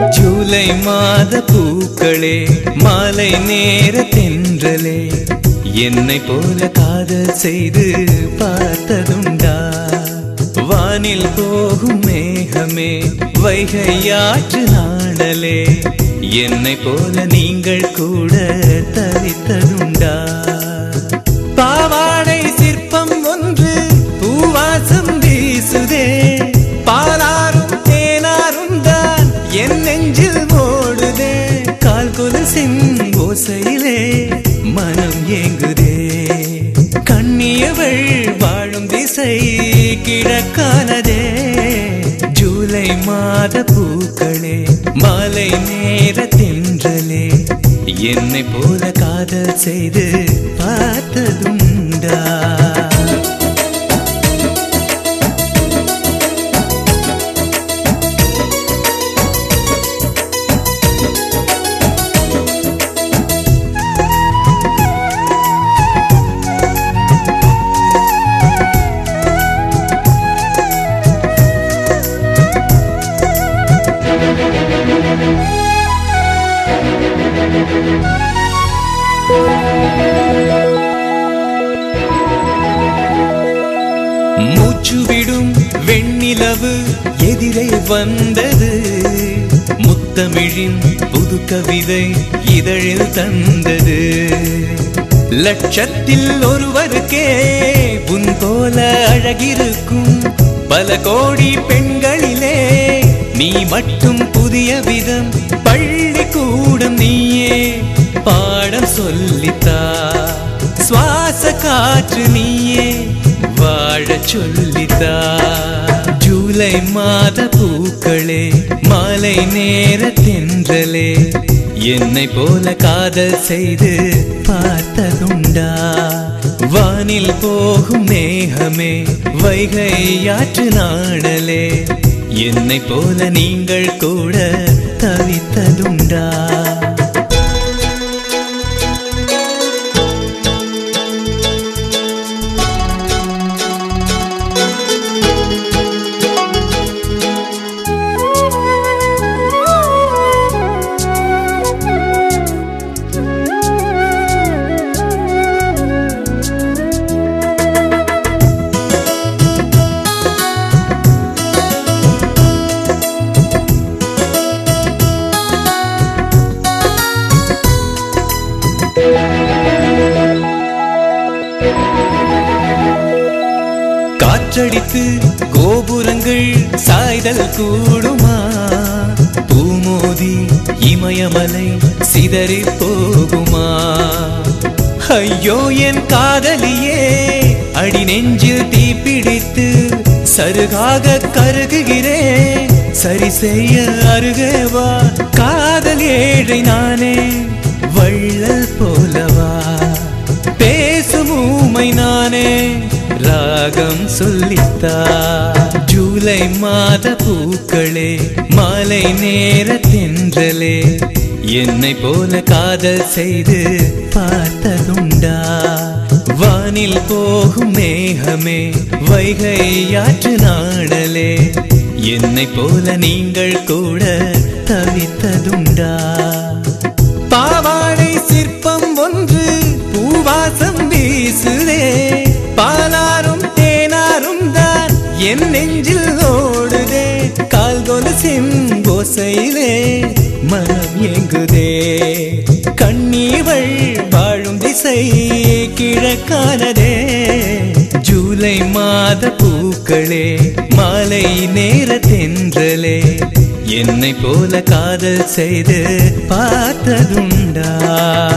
ஜூலை மாத பூக்களே மாலை நேர தென்றலே என்னை போல காதல் செய்து பார்த்ததுண்டா வானில் போகும் மேகமே வைகையாற்று நாணலே என்னை போல நீங்கள் கூட தவித்ததுண்டா பாவாடை சிற்பம் ஒன்று பூவாசம் வீசுதே பாலாரும் தேனாரும் தான் என் நெஞ்சில் ஓடுதே கால் கொலுசின் ஓசையிலே மனம் ஏங்குதே கண்ணியவள் வாழும் திசை கிழக்கானதே ஜூலை மாத பூக்களே மாலை நேர தென்றலே என்னை போல காதல் செய்து பார்த்ததுண்டா மூச்சு விடும் வெண்ணிலவு எதிரே வந்தது முத்தமிழின் புது கவிதை இதழில் தந்தது லட்சத்தில் ஒருவருக்கே உன் போல அழகிருக்கும் பல கோடி பெண்களிலே நீ மட்டும் புதிய விதம் பள்ளிக்கூடம் நீயே பாடம் சொல்லித்தா சுவாச காற்று நீயே வாழச் சொல்லித்தா ஜூலை மாத பூக்களே மாலை நேர தென்றலே என்னை போல காதல் செய்து பார்த்ததுண்டா வானில் போகும் மேகமே வைகையாற்று நாணலே என்னை போல நீங்கள் கூட தவித்ததுண்டா காற்றடித்து கோபுரங்கள் சாய்தல் கூடுமா பூமோதி இமயமலை சிதறி போகுமா ஐயோ என் காதலியே அடி நெஞ்சில் தீப்பிடித்து சருகாக கருகுகிறேன் சரி செய்ய அருகேவா காதல் ஏழை நானே வள்ளல் போலவா பேசும் ஊமை நானே ராகம் சொல்லித்தா ஜூலை மாத பூக்களே மாலை நேர தென்றலே என்னை போல காதல் செய்து பார்த்ததுண்டா வானில் போகும் மேகமே வைகையாற்று நாடலே என்னை போல நீங்கள் கூட தவித்ததுண்டா பாவாடை சிற்பம் ஒன்று பூவாசம் வீசுதே பாலாரும் தேனாரும் தான் என் நெஞ்சில் ஓடுதே கால் கொலுசின் ஓசையிலே மனம் எங்குதே கண்ணீவள் வாழும் திசை கிழக்கானதே ஜூலை மாத பூக்களே மாலை நேர தென்றலே என்னை போல காதல் செய்து பார்த்ததுண்டா